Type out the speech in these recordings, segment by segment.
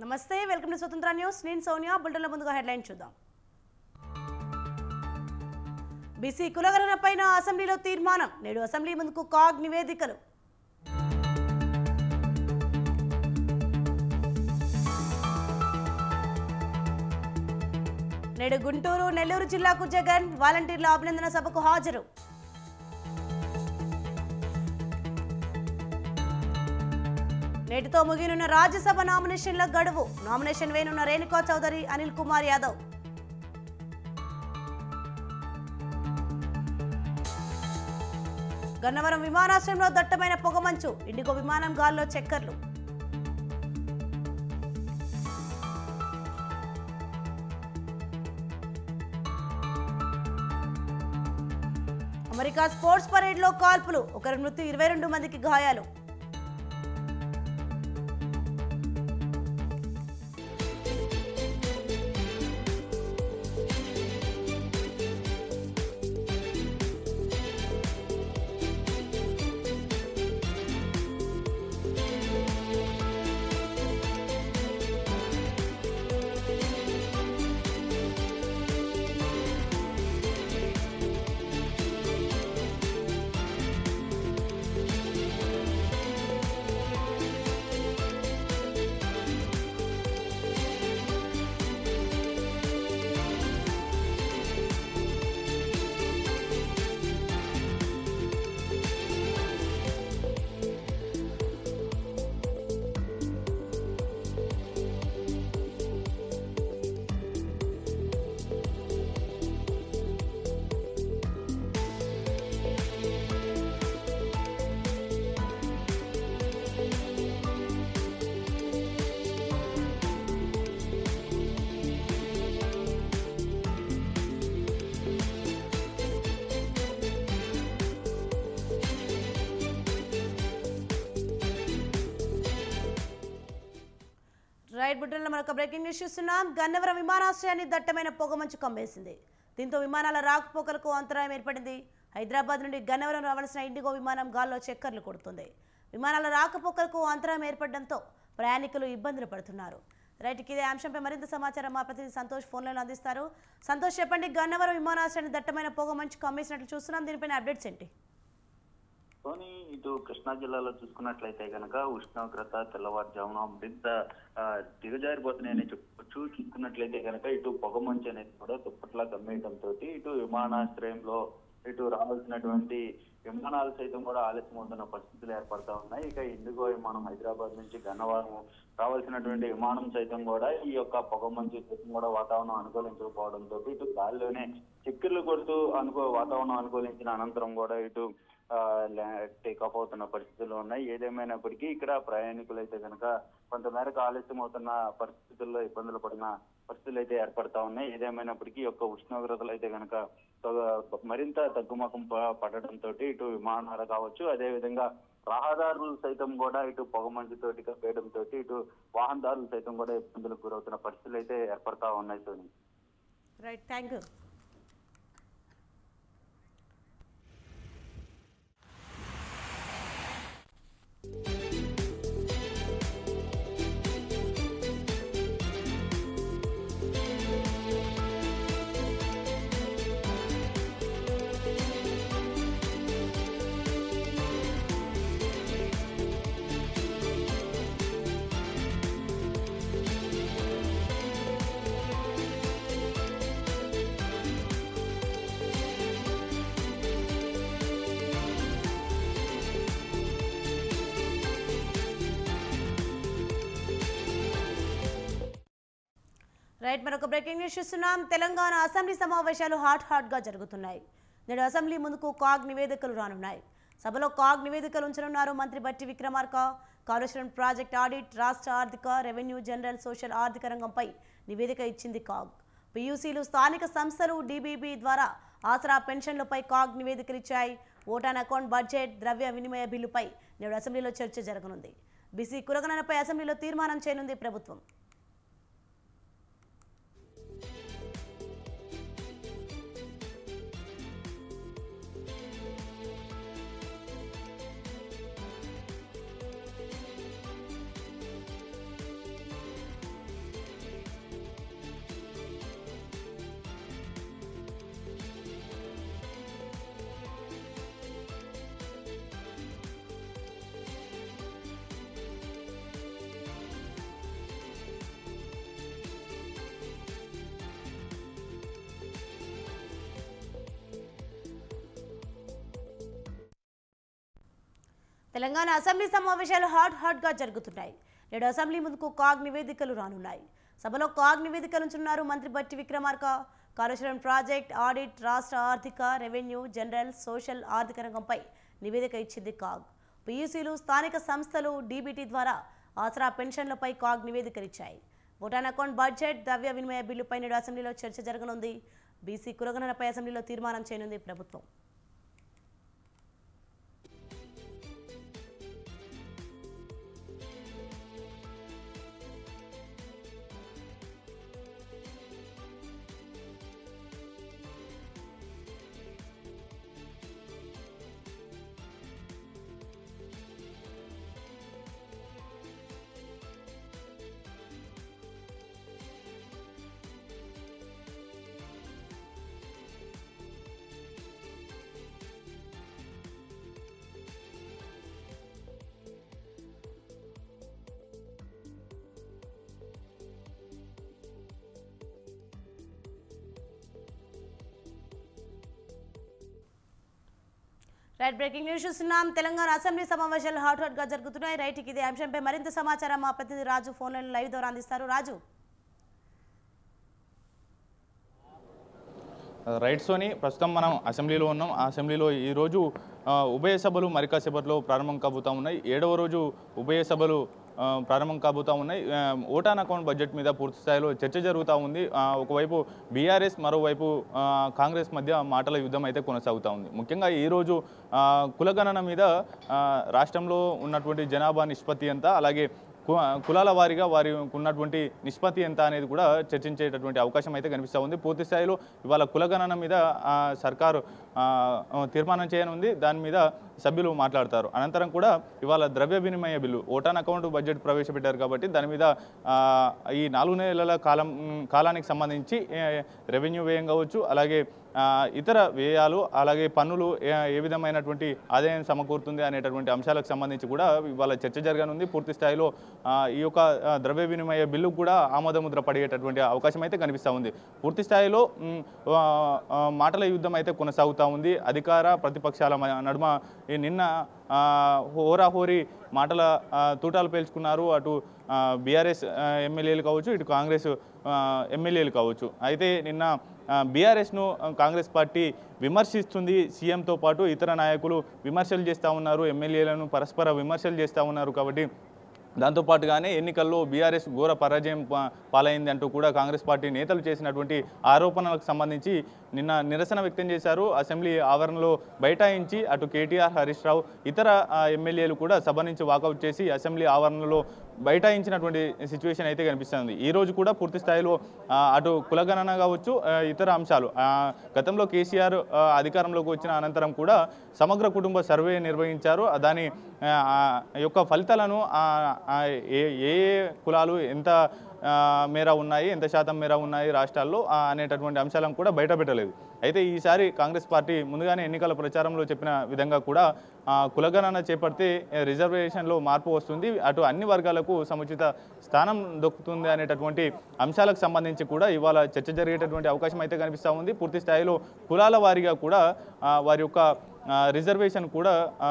నమస్తే welcome to స్వతంత్ర news నేను సోనియా బులెటిన్ల ముందుగా హెడ్లైన్ చూద్దాం బీసీ కులగణన పైన అసెంబ్లీలో తీర్మానం నేడు అసెంబ్లీ ముందుకు కాగ్ నివేదికలు నేడు గుంటూరు నెల్లూరు జిల్లాకు జగన్ వాలంటీర్ల అభినందన సభకు హాజరు నేటితో ముగినున్న రాజ్యసభ నామినేషన్ల గడువు నామినేషన్ వేనున్న రేణుకా చౌదరి అనిల్ కుమార్ యాదవ్ గన్నవరం విమానాశ్రయంలో దట్టమైన పొగమంచు ఇండిగో విమానం గాల్లో చక్కర్లు అమెరికా స్పోర్ట్స్ పరేడ్లో కాల్పులు ఒకరి మృతి ఇరవై రెండు మందికి గాయాలు రైట్ బుట్టెల్లో మరొక బ్రేకింగ్ న్యూస్ చూస్తున్నాం గన్నవరం విమానాశ్రయాన్ని దట్టమైన పొగమంచు కమ్మేసింది దీంతో విమానాల రాకపోకలకు అంతరాయం ఏర్పడింది హైదరాబాద్ నుండి గన్నవరం రావాల్సిన ఇండిగో విమానం గాల్లో చక్కర్లు కొడుతుంది విమానాల రాకపోకలకు అంతరాయం ఏర్పడడంతో ప్రయాణికులు ఇబ్బందులు పడుతున్నారు రైట్ ఇక ఇదే అంశంపై మరింత సమాచారం మా ప్రతినిధి సంతోష్ ఫోన్లలో అందిస్తారు సంతోష్ చెప్పండి గన్నవరం విమానాశ్రయాన్ని దట్టమైన పొగ మంచు కమ్మేసినట్లు చూస్తున్నాం దీనిపైన అప్డేట్స్ ఏంటి కానీ ఇటు కృష్ణా జిల్లాలో చూసుకున్నట్లయితే కనుక ఉష్ణోగ్రత తెల్లవారుజామున మరింత ఆ, దిగజారిపోతున్నాయని చెప్పొచ్చు చూసుకున్నట్లయితే కనుక ఇటు పొగమంచు అనేది కూడా దుప్పట్లా కమ్మేయడంతో ఇటు విమానాశ్రయంలో ఇటు రావాల్సినటువంటి విమానాలు సైతం కూడా ఆలస్యం అవుతున్న పరిస్థితులు ఏర్పడతా ఉన్నాయి ఇక ఇండిగో విమానం హైదరాబాద్ నుంచి గన్నవరం రావాల్సినటువంటి విమానం సైతం కూడా ఈ యొక్క పొగమంచు సైతం కూడా వాతావరణం అనుకూలించకపోవడంతో ఇటు గాలిలోనే చిక్కిర్లు కొడుతూ అనుకో వాతావరణం అనుకూలించిన అనంతరం కూడా ఇటు టేక్ ఆఫ్ అవుతున్న పరిస్థితులు ఉన్నాయి ఏదేమైనప్పటికీ ఇక్కడ ప్రయాణికులు అయితే కనుక కొంతమేరకు ఆలస్యం అవుతున్న పరిస్థితుల్లో ఇబ్బందులు పడిన పరిస్థితులు అయితే ఏర్పడతా ఉన్నాయి ఏదేమైనప్పటికీ ఈ యొక్క ఉష్ణోగ్రతలు అయితే కనుక తో- మరింత తగ్గుముఖం ప- పడడంతో ఇటు విమానాలు కావచ్చు అదే విధంగా రహదారులు సైతం కూడా ఇటు పొగమంచుతోటి కప్పేయడంతో ఇటు వాహనదారులు సైతం కూడా ఇబ్బందులకు గురవుతున్న పరిస్థితులు అయితే ఏర్పడతా ఉన్నాయి Soni right thank you right మరొక బ్రేకింగ్ న్యూస్ చూస్తున్నాం తెలంగాణ అసెంబ్లీ సమావేశాలు హాట్ హాట్ గా జరుగుతున్నాయి నేడు అసెంబ్లీ ముందుకు కాగ్ నివేదికలు రానున్నాయి సభలో కాగ్ నివేదికలు ఉంచనున్నారు మంత్రి బట్టి విక్రమార్క కాళేశ్వరం ప్రాజెక్ట్ ఆడిట్ రాష్ట్ర ఆర్థిక రెవెన్యూ జనరల్ సోషల్ ఆర్థిక రంగంపై నివేదిక ఇచ్చింది కాగ్ పియూసీలు స్థానిక సంస్థలు డీబీబీ ద్వారా ఆసరా పెన్షన్లపై కాగ్ నివేదికలు ఇచ్చాయి ఓటాన్ అకౌంట్ బడ్జెట్ ద్రవ్య వినిమయ బిల్లుపై నేడు అసెంబ్లీలో చర్చ జరగనుంది బీసీ కులగణనపై అసెంబ్లీలో తీర్మానం చేయనుంది ప్రభుత్వం తెలంగాణ అసెంబ్లీ సమావేశాలు హాట్ హాట్ గా జరుగుతున్నాయి నేడు అసెంబ్లీ ముందుకు కాగ్ నివేదికలు రానున్నాయి సభలో కాగ్ నివేదికలు ఉంచున్నారు మంత్రి బట్టి విక్రమార్క కాళేశ్వరం ప్రాజెక్ట్ ఆడిట్ రాష్ట్ర ఆర్థిక రెవెన్యూ జనరల్ సోషల్ ఆర్థిక రంగంపై నివేదిక ఇచ్చింది కాగ్ పీయూసీలు స్థానిక సంస్థలు డీబీటీ ద్వారా ఆసరా పెన్షన్లపై కాగ్ నివేదికలు ఇచ్చాయి ఓటాన్ అకౌంట్ బడ్జెట్ ద్రవ్య వినిమయ బిల్లుపై నేడు అసెంబ్లీలో చర్చ జరగనుంది బీసీ కులగణనపై అసెంబ్లీలో తీర్మానం చేయనుంది ప్రభుత్వం రైట్ బ్రేకింగ్ న్యూస్ చూస్తున్నాం తెలంగాణ అసెంబ్లీ సమావేశాలు హాట్ హాట్ గా జరుగుతున్నాయి రైట్ ఇదే అంశంపై మరింత సమాచారం మా ప్రతినిధి రాజు ఫోన్ లైన్ లైవ్ ద్వారా అందిస్తారు రాజు రైట్ సోని ప్రస్తుతం మనం అసెంబ్లీలో ఉన్నాం ఆ అసెంబ్లీలో ఈరోజు ఆ, ఉభయ సభలు మరికాసేపట్లో ప్రారంభం కాబోతా ఉన్నాయి ఏడవ రోజు ఉభయ సభలు ఆ, ప్రారంభం కాబోతా ఉన్నాయి ఆ, ఓటాన్ అకౌంట్ బడ్జెట్ మీద పూర్తి స్థాయిలో చర్చ జరుగుతూ ఉంది ఆ, ఒకవైపు బీఆర్ఎస్ మరోవైపు ఆ, కాంగ్రెస్ మధ్య మాటల యుద్ధం అయితే కొనసాగుతూ ఉంది ముఖ్యంగా ఈరోజు ఆ, కులగణన మీద ఆ, రాష్ట్రంలో ఉన్నటువంటి జనాభా నిష్పత్తి ఎంత అలాగే కు- కులాల వారీగా వారి ఉన్నటువంటి నిష్పత్తి ఎంత అనేది కూడా చర్చించేటటువంటి అవకాశం అయితే కనిపిస్తూ ఉంది పూర్తి స్థాయిలో ఇవాళ కులగణన మీద ఆ, సర్కారు ఆ, తీర్మానం చేయనుంది దాని మీద సభ్యులు మాట్లాడతారు అనంతరం కూడా ఇవాళ ద్రవ్య వినిమయ బిల్లు ఓటాన్ అకౌంట్ బడ్జెట్ ప్రవేశపెట్టారు కాబట్టి దాని మీద ఆ, ఈ నాలుగు నెలల కాలం కాలానికి సంబంధించి ఏ, రెవెన్యూ వ్యయం కావచ్చు అలాగే ఆ, ఇతర వ్యయాలు అలాగే పన్నులు ఏ ఏ విధమైనటువంటి ఆదాయం సమకూరుతుంది అనేటటువంటి అంశాలకు సంబంధించి కూడా ఇవాళ చర్చ జరగనుంది పూర్తి స్థాయిలో ఆ, ఈ యొక్క ఆ, ద్రవ్య వినిమయ బిల్లు కూడా ఆమోదముద్ర పడేటటువంటి అవకాశం అయితే కనిపిస్తూ ఉంది పూర్తి స్థాయిలో మ్, ఆ, ఆ, మాటల యుద్ధం అయితే కొనసాగుతూ ఉంది అధికార ప్రతిపక్షాల మ- నడుమ ఈ నిన్న ఆ, హోరాహోరీ మాటల ఆ, తూటాలు పేల్చుకున్నారు అటు బీఆర్ఎస్ ఎమ్మెల్యేలు కావచ్చు ఇటు కాంగ్రెస్ ఆ, ఎమ్మెల్యేలు కావచ్చు అయితే నిన్న బీఆర్ఎస్ను కాంగ్రెస్ పార్టీ విమర్శిస్తుంది సీఎంతో పాటు ఇతర నాయకులు విమర్శలు చేస్తూ ఉన్నారు ఎమ్మెల్యేలను పరస్పర విమర్శలు చేస్తూ ఉన్నారు కాబట్టి దాంతోపాటుగానే ఎన్నికల్లో బీఆర్ఎస్ ఘోర పరాజయం పా- పాలైంది అంటూ కూడా కాంగ్రెస్ పార్టీ నేతలు చేసినటువంటి ఆరోపణలకు సంబంధించి నిన్న నిరసన వ్యక్తం చేశారు అసెంబ్లీ ఆవరణలో బైఠాయించి అటు కేటీఆర్ హరీష్ రావు ఇతర ఆ, ఎమ్మెల్యేలు కూడా సభ నుంచి వాకౌట్ చేసి అసెంబ్లీ ఆవరణలో బైఠాయించినటువంటి సిచ్యువేషన్ అయితే కనిపిస్తుంది ఈ రోజు కూడా పూర్తి స్థాయిలో ఆ, అటు కులగణన కావచ్చు ఆ, ఇతర అంశాలు ఆ, గతంలో కేసీఆర్ ఆ, అధికారంలోకి వచ్చిన అనంతరం కూడా సమగ్ర కుటుంబ సర్వే నిర్వహించారు ఆ, దాని ఆ, ఆ యొక్క ఫలితాలను ఆ, ఆ, ఏ ఏ ఏ కులాలు ఎంత ఆ, మేర ఉన్నాయి ఎంత శాతం మేర ఉన్నాయి రాష్ట్రాల్లో ఆ, అనేటటువంటి అంశాలను కూడా బయటపెట్టలేదు అయితే ఈసారి కాంగ్రెస్ పార్టీ ముందుగానే ఎన్నికల ప్రచారంలో చెప్పిన విధంగా కూడా ఆ, కులగణన చేపడితే ఏ, రిజర్వేషన్లో మార్పు వస్తుంది అటు అన్ని వర్గాలకు సముచిత స్థానం దొక్కుతుంది అనేటటువంటి అంశాలకు సంబంధించి కూడా ఇవాళ చర్చ జరిగేటటువంటి అవకాశం అయితే కనిపిస్తూ ఉంది పూర్తి స్థాయిలో కులాల వారీగా కూడా ఆ, వారి యొక్క ఆ, రిజర్వేషన్ కూడా ఆ,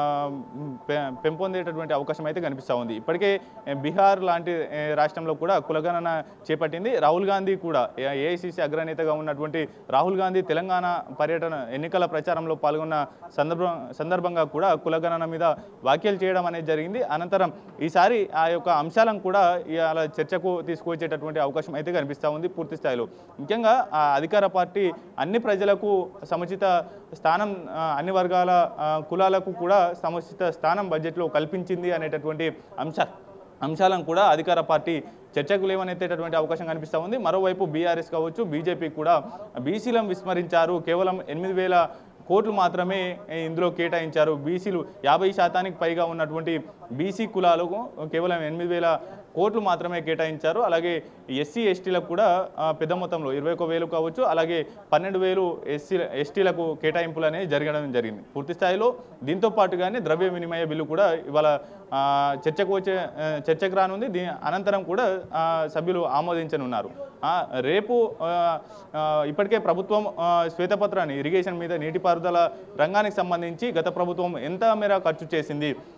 పె- పెంపొందేటటువంటి అవకాశం అయితే కనిపిస్తూ ఉంది ఇప్పటికే ఏ, బీహార్ లాంటి ఏ, రాష్ట్రంలో కూడా కులగణన చేపట్టింది రాహుల్ గాంధీ కూడా ఏఐసిసి అగ్రనేతగా ఉన్నటువంటి రాహుల్ గాంధీ తెలంగాణ పర్యటన ఎన్నికల ప్రచారంలో పాల్గొన్న సందర్భం సందర్భంగా కూడా కులగణన మీద వ్యాఖ్యలు చేయడం అనేది జరిగింది అనంతరం ఈసారి ఆ యొక్క అంశాలను కూడా ఇవాళ చర్చకు తీసుకువచ్చేటటువంటి అవకాశం అయితే కనిపిస్తూ ఉంది పూర్తి స్థాయిలో ముఖ్యంగా ఆ అధికార పార్టీ అన్ని ప్రజలకు సముచిత స్థానం ఆ, అన్ని వర్గాల ఆ, కులాలకు కూడా సముచిత స్థానం బడ్జెట్లో కల్పించింది అనేటటువంటి అంశ అంశాలను కూడా అధికార పార్టీ చర్చకు లేవనెత్తేటటువంటి అవకాశం కనిపిస్తూ ఉంది మరోవైపు బీఆర్ఎస్ కావచ్చు బీజేపీ కూడా బీసీలను విస్మరించారు కేవలం ఎనిమిది వేల కోట్లు మాత్రమే ఇందులో కేటాయించారు బీసీలు యాభై శాతానికి పైగా ఉన్నటువంటి బీసీ కులాలకు కేవలం ఎనిమిది వేల కోట్లు మాత్రమే కేటాయించారు అలాగే ఎస్సీ ఎస్టీలకు కూడా ఆ, పెద్ద మొత్తంలో ఇరవై ఒక వేలు కావచ్చు అలాగే పన్నెండు వేలు ఎస్సీ ఎస్టీలకు కేటాయింపులు అనేవి జరగడం జరిగింది పూర్తి స్థాయిలో దీంతో పాటుగానే ద్రవ్య వినిమయ బిల్లు కూడా ఇవాళ ఆ, చర్చకు వచ్చే ఆ, చర్చకు రానుంది దీ అనంతరం కూడా ఆ, సభ్యులు ఆమోదించనున్నారు ఆ, రేపు ఆ, ఆ, ఇప్పటికే ప్రభుత్వం ఆ, శ్వేతపత్రాన్ని ఇరిగేషన్ మీద నీటిపారుదల రంగానికి సంబంధించి గత ప్రభుత్వం ఎంత మేర ఖర్చు చేసింది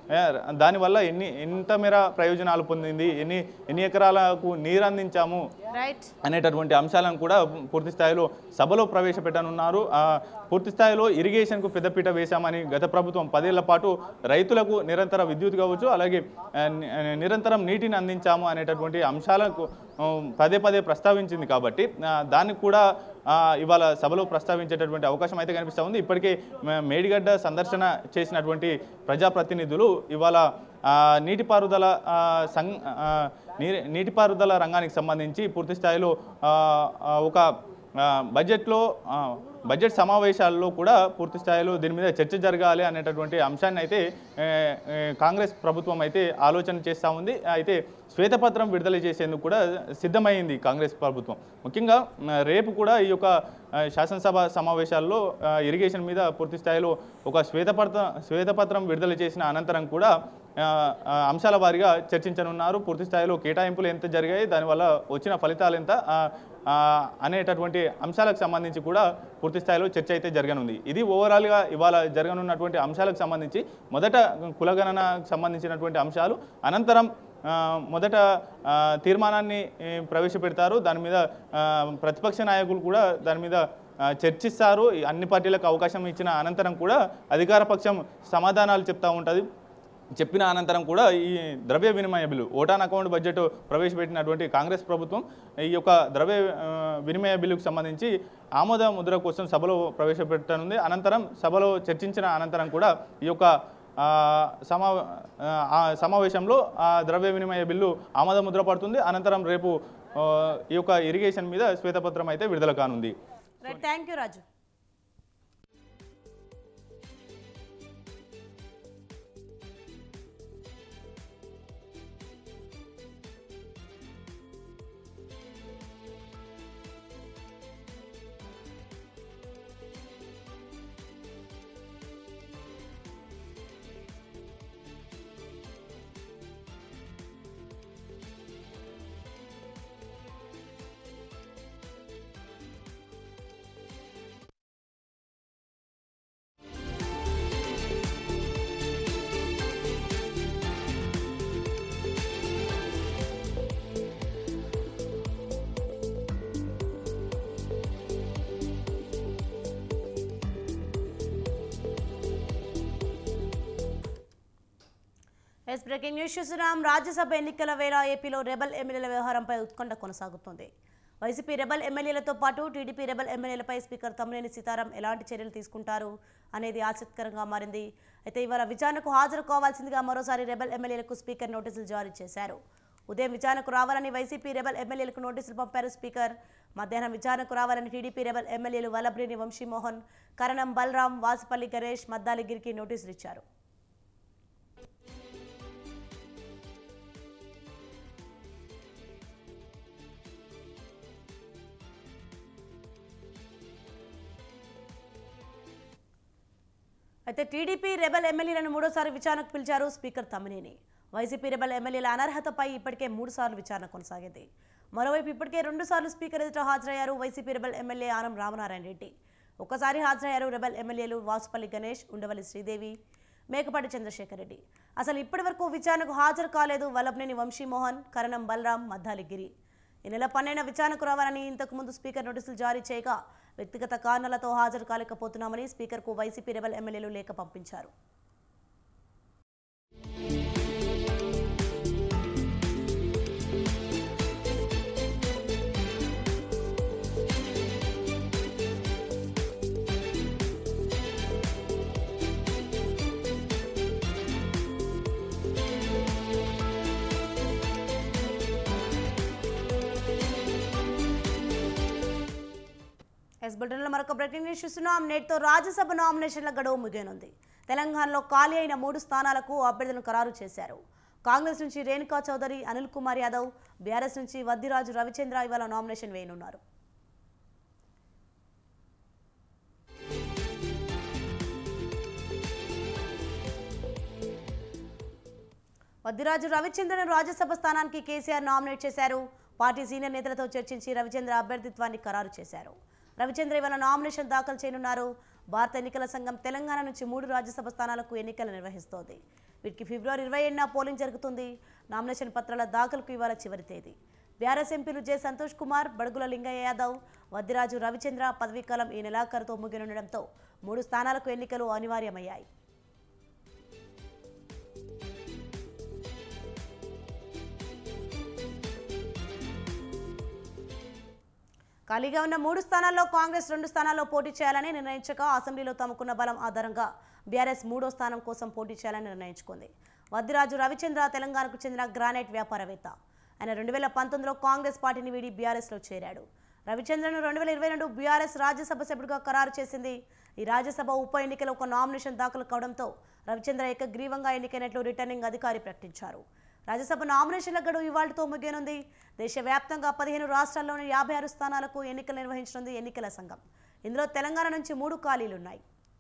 ఏ, దానివల్ల ఎన్ని ఎంత మేర ప్రయోజనాలు పొందింది ఎన్ని ఎన్ని ఎకరాలకు నీరు అందించాము రైట్ అనేటటువంటి అంశాలను కూడా పూర్తి స్థాయిలో సభలో ప్రవేశపెట్టనున్నారు ఆ, పూర్తి స్థాయిలో ఇరిగేషన్కు పెద్దపీట వేశామని గత ప్రభుత్వం పదేళ్ల పాటు రైతులకు నిరంతర విద్యుత్ కావచ్చు అలాగే ఆ, ని- ఆ, నిరంతరం నీటిని అందించాము అనేటటువంటి అంశాలకు ఆ, పదే పదే ప్రస్తావించింది కాబట్టి ఆ, దాన్ని కూడా ఆ, ఇవాళ సభలో ప్రస్తావించేటటువంటి అవకాశం అయితే కనిపిస్తూ ఉంది ఇప్పటికే మే- మేడిగడ్డ సందర్శన చేసినటువంటి ప్రజాప్రతినిధులు ఇవాళ ఆ, నీటిపారుదల ఆ, సం ఆ, నీటి నీటిపారుదల రంగానికి సంబంధించి పూర్తి స్థాయిలో ఆ, ఆ, ఒక ఆ, బడ్జెట్లో ఆ, బడ్జెట్ సమావేశాల్లో కూడా పూర్తి స్థాయిలో దీని మీద చర్చ జరగాలి అనేటటువంటి అంశాన్ని అయితే ఏ, ఏ, కాంగ్రెస్ ప్రభుత్వం అయితే ఆలోచన చేస్తూ ఉంది అయితే శ్వేతపత్రం విడుదల చేసేందుకు కూడా సిద్ధమైంది కాంగ్రెస్ ప్రభుత్వం ముఖ్యంగా మ, రేపు కూడా ఈ యొక్క ఆ, శాసనసభ సమావేశాల్లో ఆ, ఇరిగేషన్ మీద పూర్తి స్థాయిలో ఒక శ్వేతపత్రం శ్వేతపత్రం విడుదల చేసిన అనంతరం కూడా ఆ, ఆ, అంశాల వారీగా చర్చించనున్నారు పూర్తి స్థాయిలో కేటాయింపులు ఎంత జరిగాయి దానివల్ల వచ్చిన ఫలితాలు ఎంత ఆ, ఆ, అనేటటువంటి అంశాలకు సంబంధించి కూడా పూర్తి స్థాయిలో చర్చ అయితే జరగనుంది ఇది ఓవరాల్గా ఇవాళ జరగనున్నటువంటి అంశాలకు సంబంధించి మొదట కులగణనకు సంబంధించినటువంటి అంశాలు అనంతరం ఆ, మొదట ఆ, తీర్మానాన్ని ఏ, ప్రవేశపెడతారు దాని మీద ఆ, ప్రతిపక్ష నాయకులు కూడా దాని మీద ఆ, చర్చిస్తారు ఈ అన్ని పార్టీలకు అవకాశం ఇచ్చిన అనంతరం కూడా అధికార పక్షం సమాధానాలు చెప్తా ఉంటుంది చెప్పిన అనంతరం కూడా ఈ ద్రవ్య వినిమయ బిల్లు ఓటాన్ అకౌంట్ బడ్జెట్ ప్రవేశపెట్టినటువంటి కాంగ్రెస్ ప్రభుత్వం ఈ యొక్క ద్రవ్య ఆ, వినిమయ బిల్లుకు సంబంధించి ఆమోద ముద్ర కోసం సభలో ప్రవేశపెట్టనుంది అనంతరం సభలో చర్చించిన అనంతరం కూడా ఈ యొక్క ఆ, సమా ఆ, ఆ సమావేశంలో ఆ ద్రవ్య వినిమయ బిల్లు ఆమోద ముద్ర పడుతుంది అనంతరం రేపు ఆ, ఈ యొక్క ఇరిగేషన్ మీద శ్వేతపత్రం అయితే విడుదల కానుంది right thank you Raju yes breaking news చూస్తున్నాం రాజ్యసభ ఎన్నికల వేళ ఏపీలో రెబల్ ఎమ్మెల్యేల వ్యవహారంపై ఉత్కంఠ కొనసాగుతోంది వైసీపీ రెబల్ ఎమ్మెల్యేలతో పాటు టీడీపీ రెబల్ ఎమ్మెల్యేలపై స్పీకర్ తమ్మినేని సీతారాం ఎలాంటి చర్యలు తీసుకుంటారు అనేది ఆసక్తికరంగా మారింది అయితే ఇవాళ విచారణకు హాజరు కావాల్సిందిగా మరోసారి రెబల్ ఎమ్మెల్యేలకు స్పీకర్ నోటీసులు జారీ చేశారు ఉదయం విచారణకు రావాలని వైసీపీ రెబల్ ఎమ్మెల్యేలకు నోటీసులు పంపారు స్పీకర్ మధ్యాహ్నం విచారణకు రావాలని టీడీపీ రెబల్ ఎమ్మెల్యేలు వల్లభ్రేని వంశీమోహన్ కరణం బలరాం వాసుపల్లి గణేష్ మద్దాలిగిరికి నోటీసులు ఇచ్చారు అయితే టీడీపీ రెబల్ ఎమ్మెల్యేలను మూడోసారి విచారణకు పిలిచారు స్పీకర్ తమ్మినేని వైసీపీ రెబల్ ఎమ్మెల్యేల అనర్హతపై ఇప్పటికే మూడు సార్లు విచారణ కొనసాగింది మరోవైపు ఇప్పటికే రెండు సార్లు స్పీకర్ ఎదుట హాజరయ్యారు YCP rebel MLA Anam Ramanarayana Reddy ఒక్కసారి హాజరయ్యారు రెబల్ ఎమ్మెల్యేలు వాసుపల్లి గణేష్ ఉండవల్లి శ్రీదేవి మేకపాటి చంద్రశేఖర్ రెడ్డి అసలు ఇప్పటి వరకు విచారణకు హాజరు కాలేదు వల్లభనేని వంశీమోహన్ కరణం బలరాం మద్దాలిగిరి ఈ నెల పన్నెండున విచారణకు రావాలని ఇంతకుముందు స్పీకర్ నోటీసులు జారీ చేయగా వ్యక్తిగత కారణాలతో హాజరు కాలేకపోతున్నామని స్పీకర్కు వైసీపీ రెబల్ ఎమ్మెల్యేలు లేఖ పంపించారు ఎస్ బులెటిన్లో మరొక బ్రేకింగ్ న్యూస్ చూస్తున్నాం నేటితో రాజ్యసభ నామినేషన్ల గడువు ముగియనుంది తెలంగాణలో ఖాళీ అయిన మూడు స్థానాలకు అభ్యర్థులను ఖరారు చేశారు కాంగ్రెస్ నుంచి రేణుకా చౌదరి అనిల్ కుమార్ యాదవ్ బీఆర్ఎస్ నుంచి వద్దిరాజు రవిచంద్ర ఇవాళ నామినేషన్ వేయనున్నారు వద్దిరాజు రవిచంద్రను రాజ్యసభ స్థానానికి కేసీఆర్ నామినేట్ చేశారు పార్టీ సీనియర్ నేతలతో చర్చించి రవిచంద్ర అభ్యర్థిత్వాన్ని ఖరారు చేశారు రవిచంద్ర ఇవాళ నామినేషన్ దాఖలు చేయనున్నారు భారత ఎన్నికల సంఘం తెలంగాణ నుంచి మూడు రాజ్యసభ స్థానాలకు ఎన్నికలు నిర్వహిస్తోంది వీటికి ఫిబ్రవరి ఇరవై ఏడున పోలింగ్ జరుగుతుంది నామినేషన్ పత్రాల దాఖలుకు ఇవాళ చివరి తేదీ బీఆర్ఎస్ ఎంపీలు జె సంతోష్ కుమార్ బడుగుల లింగయ్య యాదవ్ వద్దిరాజు రవిచంద్ర పదవీకాలం ఈ నెలాఖరుతో ముగినుండడంతో మూడు స్థానాలకు ఎన్నికలు అనివార్యమయ్యాయి ఖాళీగా ఉన్న మూడు స్థానాల్లో కాంగ్రెస్ రెండు స్థానాల్లో పోటీ చేయాలని నిర్ణయించక అసెంబ్లీలో తమకున్న బలం ఆధారంగా బీఆర్ఎస్ మూడో స్థానం కోసం పోటీ చేయాలని నిర్ణయించుకుంది వద్దిరాజు రవిచంద్ర తెలంగాణకు చెందిన గ్రానైట్ వ్యాపారవేత్త ఆయన రెండు వేల పంతొమ్మిదిలో కాంగ్రెస్ పార్టీని వీడి బీఆర్ఎస్లో చేరాడు రవిచంద్రను రెండు వేల ఇరవై రెండు బీఆర్ఎస్ రాజ్యసభ సభ్యుడిగా ఖరారు చేసింది ఈ రాజ్యసభ ఉప ఎన్నికలో ఒక నామినేషన్ దాఖలు కావడంతో రవిచంద్ర ఏకగ్రీవంగా ఎన్నికైనట్లు రిటర్నింగ్ అధికారి ప్రకటించారు రాజ్యసభ నామినేషన్ల గడువు ఇవాళతో ముగియనుంది దేశవ్యాప్తంగా పదిహేను రాష్ట్రాల్లోని యాభై ఆరు స్థానాలకు ఎన్నికలు నిర్వహించనుంది ఎన్నికల సంఘం ఇందులో తెలంగాణ నుంచి మూడు ఖాళీలున్నాయి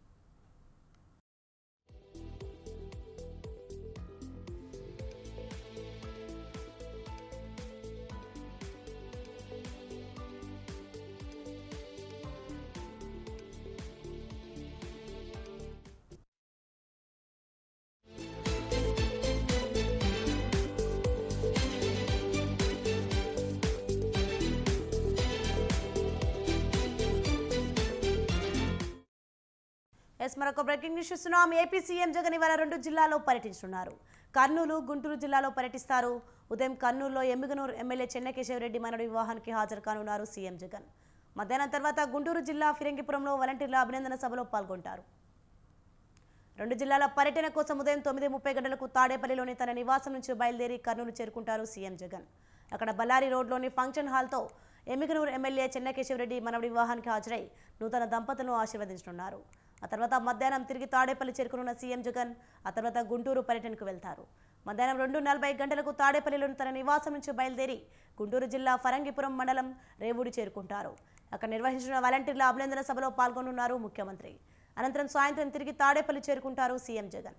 ఎస్ మరొక బ్రేకింగ్ న్యూస్ చూస్తున్నాం ఏపీ సీఎం జగన్ ఇవాళ రెండు జిల్లాల్లో పర్యటించనున్నారు కర్నూలు గుంటూరు జిల్లాలో పర్యటిస్తారు ఉదయం కర్నూలులో ఎమ్మిగనూరు ఎమ్మెల్యే చెన్నకేశవరెడ్డి మనడి వివాహానికి హాజరు కానున్నారు సీఎం జగన్ మధ్యాహ్నం తర్వాత గుంటూరు జిల్లా ఫిరంగిపురంలో వాలంటీర్ల అభినందన సభలో పాల్గొంటారు రెండు జిల్లాల పర్యటన కోసం ఉదయం తొమ్మిది ముప్పై గంటలకు తాడేపల్లిలోని తన నివాసం నుంచి బయలుదేరి కర్నూలు చేరుకుంటారు సీఎం జగన్ అక్కడ బళ్ళారి రోడ్లోని ఫంక్షన్ హాల్తో ఎమ్మిగనూరు ఎమ్మెల్యే చెన్నకేశవరెడ్డి మనవడి వివాహానికి హాజరై నూతన దంపతులను ఆశీర్వదించనున్నారు ఆ తర్వాత మధ్యాహ్నం తిరిగి తాడేపల్లి చేరుకున్న సీఎం జగన్ ఆ తర్వాత గుంటూరు పర్యటనకు వెళ్తారు మధ్యాహ్నం రెండు నలభై గంటలకు తాడేపల్లిలోని తన నివాసం నుంచి బయలుదేరి గుంటూరు జిల్లా ఫరంగిపురం మండలం రేవూడి చేరుకుంటారు అక్కడ నిర్వహించిన వాలంటీర్ల అభినందన సభలో పాల్గొనున్నారు ముఖ్యమంత్రి అనంతరం సాయంత్రం తిరిగి తాడేపల్లి చేరుకుంటారు సీఎం జగన్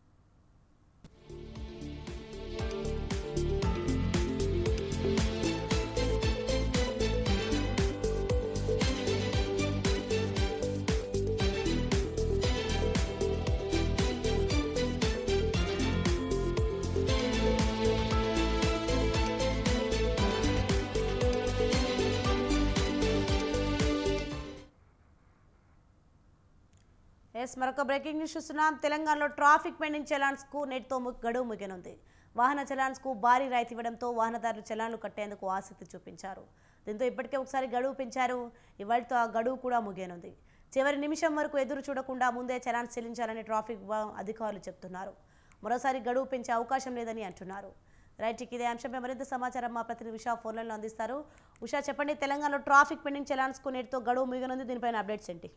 ఎస్ మరొక బ్రేకింగ్ న్యూస్ చూస్తున్నాం తెలంగాణలో ట్రాఫిక్ పెండింగ్ చలాన్స్కు నేటితో ము- గడువు ముగియనుంది వాహన చలాన్స్కు భారీ రాయితీ ఇవ్వడంతో వాహనదారులు చలాన్లు కట్టేందుకు ఆసక్తి చూపించారు దీంతో ఇప్పటికే ఒకసారి గడువు పెంచారు ఇవాళతో ఆ గడువు కూడా ముగియనుంది చివరి నిమిషం వరకు ఎదురు చూడకుండా ముందే చలాన్స్ చెల్లించాలని ట్రాఫిక్ విభాగం అధికారులు చెప్తున్నారు మరోసారి గడువు పెంచే అవకాశం లేదని అంటున్నారు రైట్ ఇక ఇదే అంశంపై మరింత సమాచారం మా ప్రతినిధి ఉషా ఫోన్లలో అందిస్తారు ఉషా చెప్పండి తెలంగాణలో ట్రాఫిక్ పెండింగ్ చలాన్స్కు నేటితో గడువు ముగియనుంది దీనిపైన అప్డేట్స్ ఏంటి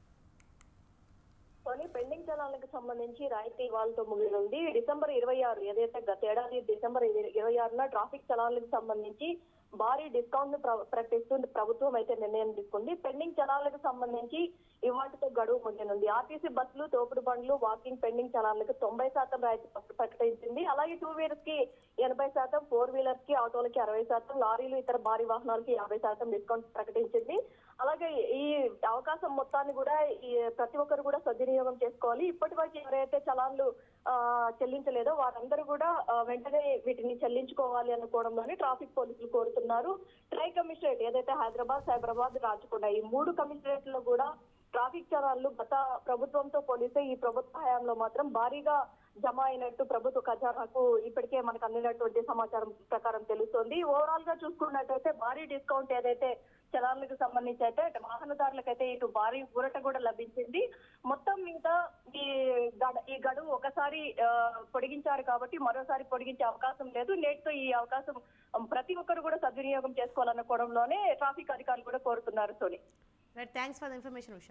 కానీ పెండింగ్ చలాలకు సంబంధించి రాయితీ వాళ్ళతో ముగినుంది డిసెంబర్ ఇరవై ఆరు ఏదైతే గత ఏడాది డిసెంబర్ ఇర- ఇరవై ఆరున ట్రాఫిక్ చలాలకు సంబంధించి భారీ డిస్కౌంట్ ను ప్ర- ప్రకటిస్తూ ప్రభుత్వం అయితే నిర్ణయం తీసుకుంది పెండింగ్ చలాలకు సంబంధించి ఇవాటితో గడువు ముగినుంది ఆర్టీసీ బస్సులు తోపుడు బండ్లు వాకింగ్ పెండింగ్ చలాలకు తొంభై శాతం రాయితీ ప్ర- ప్రకటించింది అలాగే టూ వీలర్స్ కి ఎనభై శాతం ఫోర్ వీలర్స్ కి ఆటోలకి అరవై శాతం లారీలు ఇతర భారీ వాహనాలకి యాభై శాతం డిస్కౌంట్ ప్రకటించింది అలాగే ఈ అవకాశం మొత్తాన్ని కూడా ఈ ప్రతి ఒక్కరు కూడా సద్వినియోగం చేసుకోవాలి ఇప్పటి వరకు ఎవరైతే చలాన్లు ఆ, చెల్లించలేదో వారందరూ కూడా ఆ, వెంటనే వీటిని చెల్లించుకోవాలి అనుకోవడంలోని ట్రాఫిక్ పోలీసులు కోరుతున్నారు ట్రై కమిషనరేట్ ఏదైతే హైదరాబాద్ సైబరాబాద్ రాచకొండ ఈ మూడు కమిషనరేట్లో కూడా ట్రాఫిక్ చలాన్లు గత ప్రభుత్వంతో పోలిస్తే ఈ ప్రభుత్వ హయాంలో మాత్రం భారీగా జమ అయినట్టు ప్రభుత్వ ఖజానాకు ఇప్పటికే మనకు అందినటువంటి సమాచారం ప్రకారం తెలుస్తోంది ఓవరాల్ గా చూసుకున్నట్టయితే భారీ డిస్కౌంట్ ఏదైతే చలాన్లకు సంబంధించి అయితే ఇటు వాహనదారులకైతే ఇటు భారీ ఊరట కూడా లభించింది మొత్తం మీద ఈ గడ- ఈ గడువు ఒకసారి ఆ, పొడిగించారు కాబట్టి మరోసారి పొడిగించే అవకాశం లేదు నేటితో ఈ అవకాశం ఆ, ప్రతి ఒక్కరు కూడా సద్వినియోగం చేసుకోవాలనుకోవడంలోనే ట్రాఫిక్ అధికారులు కూడా కోరుతున్నారు Soni right thanks for the information Usha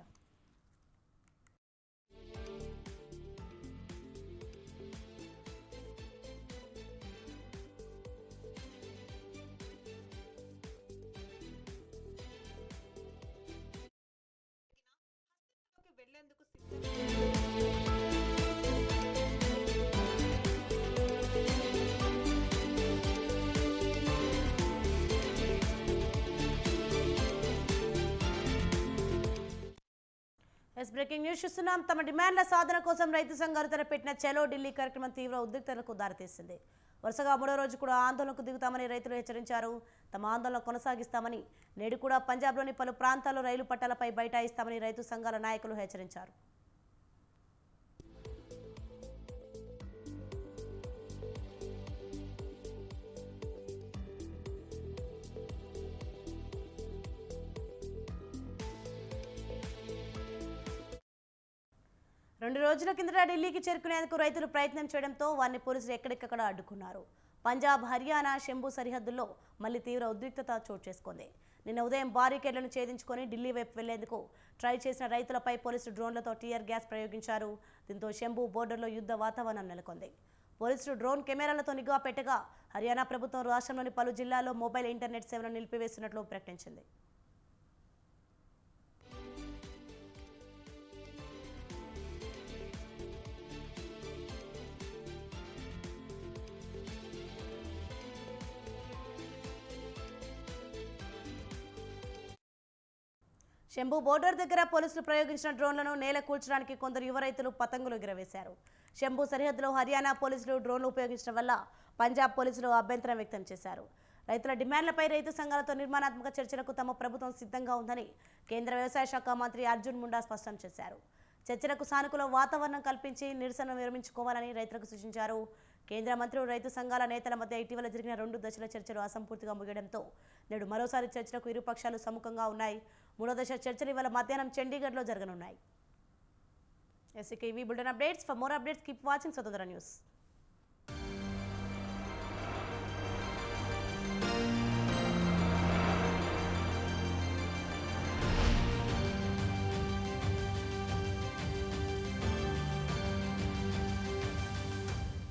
breaking news చూస్తున్నాం తమ డిమాండ్ల సాధన కోసం రైతు సంఘాలు తలపెట్టిన చలో ఢిల్లీ కార్యక్రమం తీవ్ర ఉద్రిక్తలకు దారితీసింది వరుసగా మూడో రోజు కూడా ఆందోళనకు దిగుతామని రైతులు హెచ్చరించారు తమ ఆందోళన కొనసాగిస్తామని నేడు కూడా పంజాబ్లోని పలు ప్రాంతాల్లో రైలు పట్టాలపై బైఠాయిస్తామని రైతు సంఘాల నాయకులు హెచ్చరించారు రెండు రోజుల కిందట ఢిల్లీకి చేరుకునేందుకు రైతులు ప్రయత్నం చేయడంతో వారిని పోలీసులు ఎక్కడికక్కడ అడ్డుకున్నారు పంజాబ్ హర్యానా శంభు సరిహద్దుల్లో మళ్ళీ తీవ్ర ఉద్రిక్తత చోటు చేసుకుంది నిన్న ఉదయం బారికేడ్లను ఛేదించుకొని ఢిల్లీ వైపు వెళ్లేందుకు ట్రై చేసిన రైతులపై పోలీసులు డ్రోన్లతో టీయర్ గ్యాస్ ప్రయోగించారు దీంతో శంభు బోర్డర్లో యుద్ధ వాతావరణం నెలకొంది పోలీసులు డ్రోన్ కెమెరాలతో నిఘా పెట్టగా హర్యానా ప్రభుత్వం రాష్ట్రంలోని పలు జిల్లాల్లో మొబైల్ ఇంటర్నెట్ సేవలను నిలిపివేస్తున్నట్లు ప్రకటించింది శంభు బోర్డర్ దగ్గర పోలీసులు ప్రయోగించిన డ్రోన్లను నేల కూల్చడానికి కొందరు యువ రైతులు పతంగులు ఎగురవేశారు శంభు సరిహద్దులో హర్యానా పోలీసులు డ్రోన్లు ఉపయోగించడం వల్ల పంజాబ్ పోలీసులు అభ్యంతరం వ్యక్తం చేశారు రైతుల డిమాండ్లపై రైతు సంఘాలతో నిర్మాణాత్మక చర్చలకు తమ ప్రభుత్వం సిద్ధంగా ఉందని కేంద్ర వ్యవసాయ శాఖ మంత్రి అర్జున్ ముండా స్పష్టం చేశారు చర్చలకు సానుకూల వాతావరణం కల్పించి నిరసన విరమించుకోవాలని రైతులకు సూచించారు కేంద్ర మంత్రులు రైతు సంఘాల నేతల మధ్య ఇటీవల జరిగిన రెండు దశల చర్చలు అసంపూర్తిగా ముగియడంతో నేడు మరోసారి చర్చలకు ఇరు పక్షాలు సముఖంగా ఉన్నాయి మూడో దశ చర్చలు ఇవాళ మధ్యాహ్నం చండీగఢ్లో జరగనున్నాయి ఎస్సీకే ఇవి bulletin updates for more updates keep watching Swatantra news